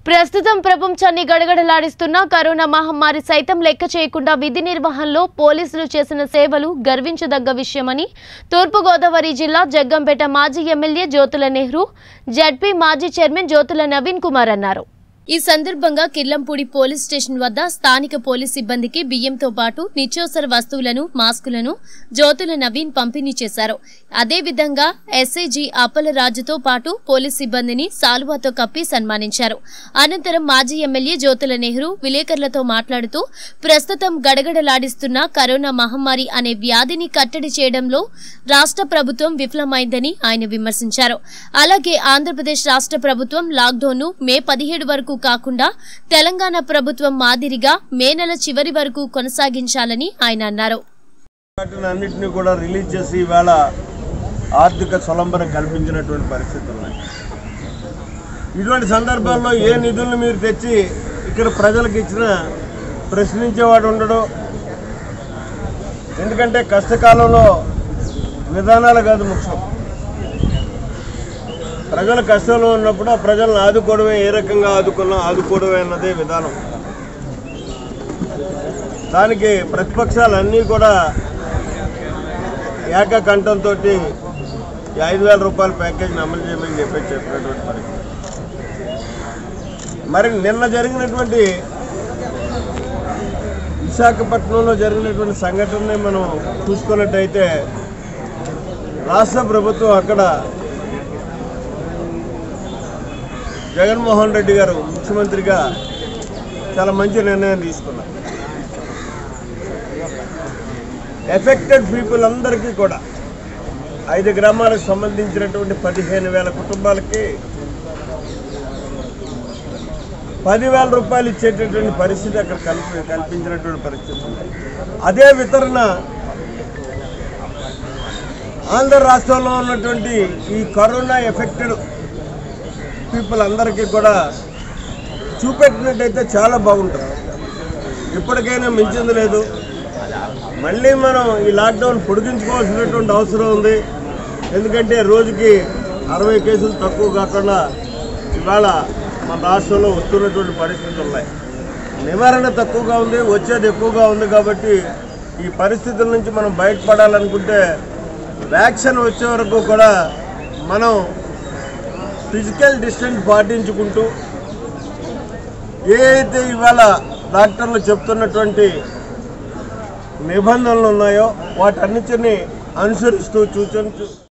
ప్రస్తుతం ప్రపంచాన్ని గడగడలాడిస్తున్న కరోనా మహమ్మారి సైతం లెక్క చేయకుండా విధి నిర్వహణలో పోలీసులు చేసిన సేవలు గర్వించదగ్గ విషయమని తూర్పుగోదావరి జిల్లా జగ్గంపేట మాజీ ఎమ్మెల్యే జ్యోతుల నెహ్రూ జడ్పీ మాజీ చైర్మన్ జ్యోతుల నవీన్ కుమార్ అన్నారు ఈ సందర్భంగా కిర్లంపూడి పోలీస్ స్టేషన్ వద్ద స్థానిక పోలీస్ సిబ్బందికి బియ్యంతో పాటు నిత్యావసర వస్తువులను మాస్కులను జ్యోతుల నవీన్ పంపిణీ చేశారు అదేవిధంగా ఎస్ఐజీ అప్పలరాజుతో పాటు పోలీస్ సిబ్బందిని సాలువాతో కప్పి సన్మానించారు అనంతరం మాజీ ఎమ్మెల్యే జ్యోతుల నెహ్రూ విలేకరులతో మాట్లాడుతూ ప్రస్తుతం గడగడలాడిస్తున్న కరోనా మహమ్మారి అనే వ్యాధిని కట్టడి చేయడంలో రాష్ట్ర ప్రభుత్వం విఫలమైందని ఆయన విమర్శించారు అలాగే ఆంధ్రప్రదేశ్ రాష్ట్ర ప్రభుత్వం లాక్డౌన్ను మే పదిహేడు వరకు కాకుండా తెలంగాణ ప్రభుత్వం మాదిరిగా మే నెల చివరి వరకు కొనసాగించాలని ఆయన అన్నారు వాటిని అన్నింటినీ కూడా రిలీజ్ చేసి ఇవాళ ఆర్థిక స్వలంబన కల్పించినటువంటి పరిస్థితులు ఉన్నాయి ఇటువంటి సందర్భాల్లో ఏ నిధులను మీరు తెచ్చి ఇక్కడ ప్రజలకు ఇచ్చిన ప్రశ్నించేవాడు ఉండడు ఎందుకంటే కష్టకాలంలో విధానాలు కాదు ముఖ్యం ప్రజలు కష్టంలో ఉన్నప్పుడు ఆ ప్రజలను ఆదుకోవడమే ఏ రకంగా ఆదుకున్నా ఆదుకోవడమే అన్నదే విధానం దానికి ప్రతిపక్షాలన్నీ కూడా ఏకకంఠంతో ఈ ఐదు వేల రూపాయల ప్యాకేజీని అమలు చేయమని చెప్పి చెప్పినటువంటి పరిస్థితి మరి నిన్న జరిగినటువంటి విశాఖపట్నంలో జరిగినటువంటి సంఘటనని మనం చూసుకున్నట్టయితే రాష్ట్ర ప్రభుత్వం అక్కడ జగన్మోహన్ రెడ్డి గారు ముఖ్యమంత్రిగా చాలా మంచి నిర్ణయం తీసుకున్నారు ఎఫెక్టెడ్ పీపుల్ అందరికీ కూడా ఐదు గ్రామాలకు సంబంధించినటువంటి పదిహేను వేల కుటుంబాలకి పదివేల రూపాయలు ఇచ్చేటటువంటి పరిస్థితి అక్కడ కల్పి కల్పించినటువంటి పరిస్థితి ఉంది అదే వితరణ ఆంధ్ర రాష్ట్రంలో ఉన్నటువంటి ఈ కరోనా ఎఫెక్టెడ్ పీపుల్ అందరికీ కూడా చూపెట్టినట్టయితే చాలా బాగుంటుంది ఇప్పటికైనా మించింది లేదు మళ్ళీ మనం ఈ లాక్డౌన్ పొడిగించుకోవాల్సినటువంటి అవసరం ఉంది ఎందుకంటే రోజుకి అరవై కేసులు తక్కువ కాకుండా ఇవాళ మన రాష్ట్రంలో వస్తున్నటువంటి పరిస్థితులు ఉన్నాయి నివారణ తక్కువగా ఉంది వచ్చేది ఎక్కువగా ఉంది కాబట్టి ఈ పరిస్థితుల నుంచి మనం బయటపడాలనుకుంటే వ్యాక్సిన్ వచ్చే వరకు కూడా మనం ఫిజికల్ డిస్టెన్స్ పాటించుకుంటూ ఏ అయితే ఇవాళ డాక్టర్లు చెప్తున్నటువంటి నిబంధనలు ఉన్నాయో వాటన్నిటిని అనుసరిస్తూ సూచన